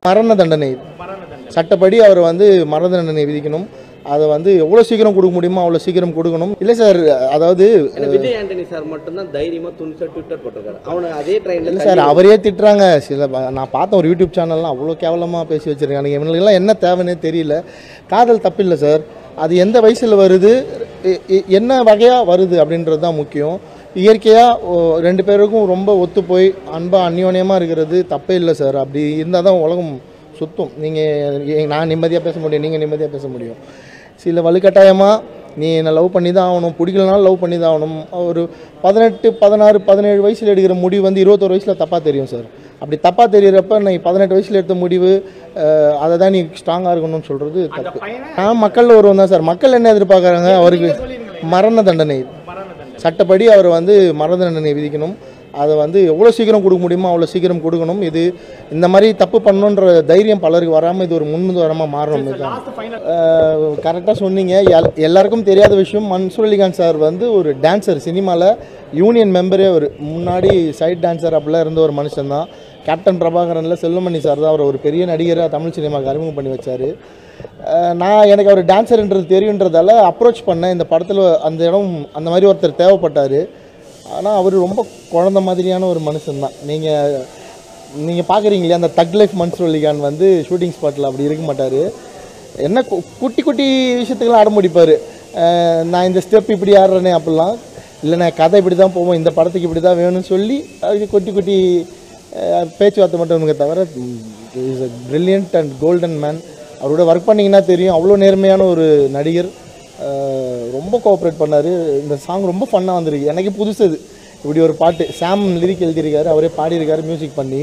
மரண தண்டனை சட்டப்படி அவர் வந்து மரண தண்டனை விதிக்கணும் அதை வந்து எவ்வளோ சீக்கிரம் கொடுக்க முடியுமோ அவ்வளோ சீக்கிரம் கொடுக்கணும் இல்லை சார் அதாவது ஏன்னா விஜய் ஆண்டனி சார் மட்டும்தான் தைரியமா துணிச்சா ட்விட்டர் போட்டிருக்காரு அவனை அதே ட்ரெயின்ல இல்லை சார் அவரே திட்டுறாங்க சில ப- நான் பார்த்தேன் ஒரு யூடியூப் சேனல்லாம் அவ்வளோ கேவலமாக பேசி வச்சுருக்காங்க இவங்களுக்கெல்லாம் என்ன தேவைன்னே தெரியல காதல் தப்பில்லை சார் அது எந்த வயசில் வருது எ- எ- என்ன வகையாக வருது அப்படின்றது தான் முக்கியம் இயற்கையாக ரெண்டு பேருக்கும் ரொம்ப ஒத்து போய் அன்பாக அந்யோன்யமாக இருக்கிறது தப்பே இல்லை சார் அப்படி இருந்தால் தான் உலகம் சுத்தம் நீங்கள் நான் நிம்மதியாக பேச முடியும் நீங்கள் நிம்மதியாக பேச முடியும் சில வலுக்கட்டாயமாக நீ என்னை லவ் பண்ணி தான் ஆகணும் பிடிக்கலனாலும் லவ் பண்ணி தான் ஆகணும் ஒரு பதினெட்டு பதினாறு பதினேழு வயசில் எடுக்கிற முடிவு வந்து இருபத்தோரு வயசில் தப்பாக தெரியும் சார் அப்படி தப்பாக தெரியிறப்ப நீ பதினெட்டு வயசில் எடுத்த முடிவு அஹ், அதை தான் நீ ஸ்ட்ராங்காக இருக்கணும்னு சொல்கிறது தப்பு நான் மக்களில் ஒருவன் தான் சார் மக்கள் என்ன எதிர்பார்க்குறாங்க அவருக்கு மரண தண்டனை சட்டப்படி அவர் வந்து மரண தண்டனை விதிக்கணும் அதை வந்து எவ்வளோ சீக்கிரம் கொடுக்க முடியுமோ அவ்வளோ சீக்கிரம் கொடுக்கணும் இது இந்த மாதிரி தப்பு பண்ணணுன்ற தைரியம் பலருக்கு வராமல் இது ஒரு முன்னுதாரணமாக மாறணும் கரெக்டாக சொன்னீங்க எல் எல்லாருக்கும் தெரியாத விஷயம் மன்சூர் அலிகான் சார் வந்து ஒரு டான்சர் சினிமாவில் யூனியன் மெம்பரே அவர் முன்னாடி சைட் டான்சர் அப்படிலாம் இருந்த ஒரு மனுஷன்தான் கேப்டன் பிரபாகரனில் செல்வமணி சார் தான் அவர் ஒரு பெரிய நடிகராக தமிழ் சினிமாவுக்கு அறிமுகம் பண்ணி வச்சார் நான் எனக்கு அவர் டான்சர்ன்றது தெரியுன்றதால அப்ரோச் பண்ணேன் இந்த படத்தில் அந்த இடம் அந்த மாதிரி ஒருத்தர் தேவைப்பட்டார் ஆனால் அவர் ரொம்ப குழந்த மாதிரியான ஒரு மனுஷன்தான் நீங்கள் நீங்கள் பார்க்குறீங்களே அந்த தக் லைஃப் மன்சூர் அலிகான் வந்து ஷூட்டிங் ஸ்பாட்டில் அப்படி இருக்க மாட்டார் என்ன கு- குட்டி குட்டி விஷயத்துக்கெல்லாம் ஆட முடிப்பார் நான் இந்த ஸ்டெப் இப்படி ஆடுறேனே அப்படிலாம் இல்லை நான் கதை இப்படி தான் போவோம் இந்த படத்துக்கு இப்படி தான் வேணும்னு சொல்லி அது குட்டி குட்டி அஹ், பேச்சுவார்த்தை மட்டும் இருக்க தவிர is a brilliant and golden man அவரோட ஒர்க் பண்ணிங்கன்னா தெரியும் அவ்வளோ நேர்மையான ஒரு நடிகர் அஹ், ரொம்ப கோஆப்ரேட் பண்ணார் இந்த சாங் ரொம்ப ஃபன்னாக வந்திருக்கு எனக்கு புதுசு இது இப்படி ஒரு பாட்டு சாம் லிரிக் எழுதியிருக்காரு அவரே பாடியிருக்காரு மியூசிக் பண்ணி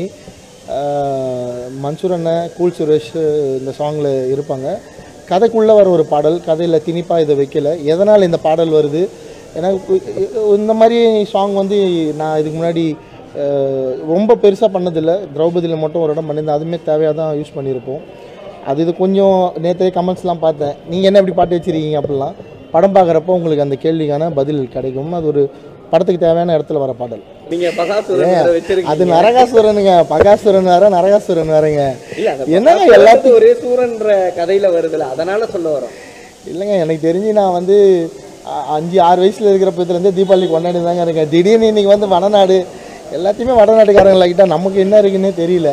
அஹ், மன்சூர் அண்ணன் கூல் சுரேஷ் இந்த சாங்கில் இருப்பாங்க கதைக்குள்ளே வர ஒரு பாடல் கதையில் திணிப்பாக இதை வைக்கல எதனால் இந்த பாடல் வருது எனக்கு இந்த மாதிரி சாங் வந்து நான் இதுக்கு முன்னாடி அஹ், ரொம்ப பெருசாக பண்ணதில்லை திரௌபதியில் மட்டும் ஒரு இடம் பண்ணியிருந்தேன் அதுவுமே தேவையாக தான் யூஸ் பண்ணியிருப்போம் அது இது கொஞ்சம் நேற்றே கமெண்ட்ஸ்லாம் பார்த்தேன் நீங்கள் என்ன இப்படி பாட்டு வச்சிருக்கீங்க அப்படிலாம் படம் பார்க்குறப்போ உங்களுக்கு அந்த கேள்விக்கான பதில் கிடைக்கும் அது ஒரு படத்துக்கு தேவையான இடத்துல வர பாடல் நீங்க பகாசுரன் வேற வச்சிருக்கீங்க அது நரகாசுரனுங்க பகாசுரன் வேற நரகாசுரன் வேறங்க இல்ல அந்த என்னங்க பகாசுரன் எல்லாத்துக்கும் ஒரே சூரன்ற கதையில வருதுல அதனால சொல்ல வரோம் இல்லைங்க எனக்கு தெரிஞ்சு நான் வந்து அ- அஞ்சு ஆறு வயசில் இருக்கிறப்பத்துலேருந்து தீபாவளி கொண்டாடி தாங்க இருக்கேன் திடீர்னு இன்னைக்கு வந்து வடநாடு எல்லாத்தையுமே வடநாட்டுக்காரங்க லைட்டாக நமக்கு என்ன இருக்குன்னே தெரியல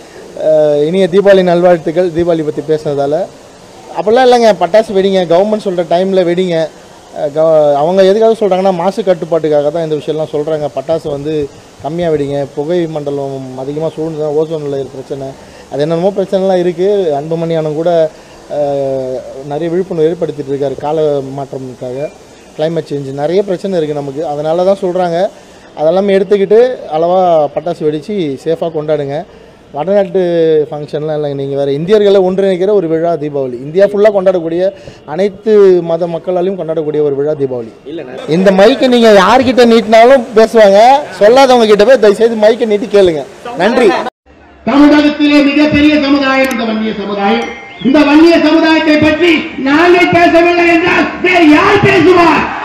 அஹ் இனிய தீபாவளி நல்வாழ்த்துக்கள் தீபாவளி பற்றி பேசுனதால அப்படிலாம் இல்லைங்க பட்டாசு வெடிங்க கவர்மெண்ட் சொல்கிற டைமில் வெடிங்க அஹ் கவ- அவங்க எதுக்காக சொல்கிறாங்கன்னா மாசு கட்டுப்பாட்டுக்காக தான் இந்த விஷயம்லாம் சொல்கிறாங்க பட்டாசு வந்து கம்மியாக வெடிங்க புகை மண்டலம் அதிகமாக சூழ்ந்து தான் ஓசோன் லேயர் பிரச்சனை அது என்னென்னமோ பிரச்சனைலாம் இருக்குது அன்புமணி அண்ணன் கூட அஹ், நிறைய விழிப்புணர்வு ஏற்படுத்திட்டு இருக்காரு கால மாற்றம்க்காக climate சேஞ்ச் நிறைய பிரச்சனை இருக்குது நமக்கு அதனால தான் சொல்கிறாங்க அதெல்லாம் எடுத்துக்கிட்டு அளவாக பட்டாசு வெடித்து சேஃபாக கொண்டாடுங்க வடநாட்டு ஃபங்க்ஷன்லாம் இல்லைங்க நீங்கள் வேறு இந்தியர்களை ஒன்றிணைக்கிற ஒரு விழா தீபாவளி இந்தியா ஃபுல்லாக கொண்டாடக்கூடிய அனைத்து மத மக்களாலையும் கொண்டாடக்கூடிய ஒரு விழா தீபாவளி இல்ல இந்த மைக்கை நீங்கள் யார்கிட்ட நீட்டினாலும் பேசுவாங்க சொல்லாதவங்க கிட்ட போய் தயவுசெய்து மைக்கை நீட்டி கேளுங்க நன்றி தமிழகத்திலே மிகப்பெரிய சமுதாயம் இந்த வன்னிய சமுதாயம் இந்த வன்னிய சமுதாயத்தை பற்றி நாங்கள் பேசவில்லை என்றால் வேறு யார் பேசுவார்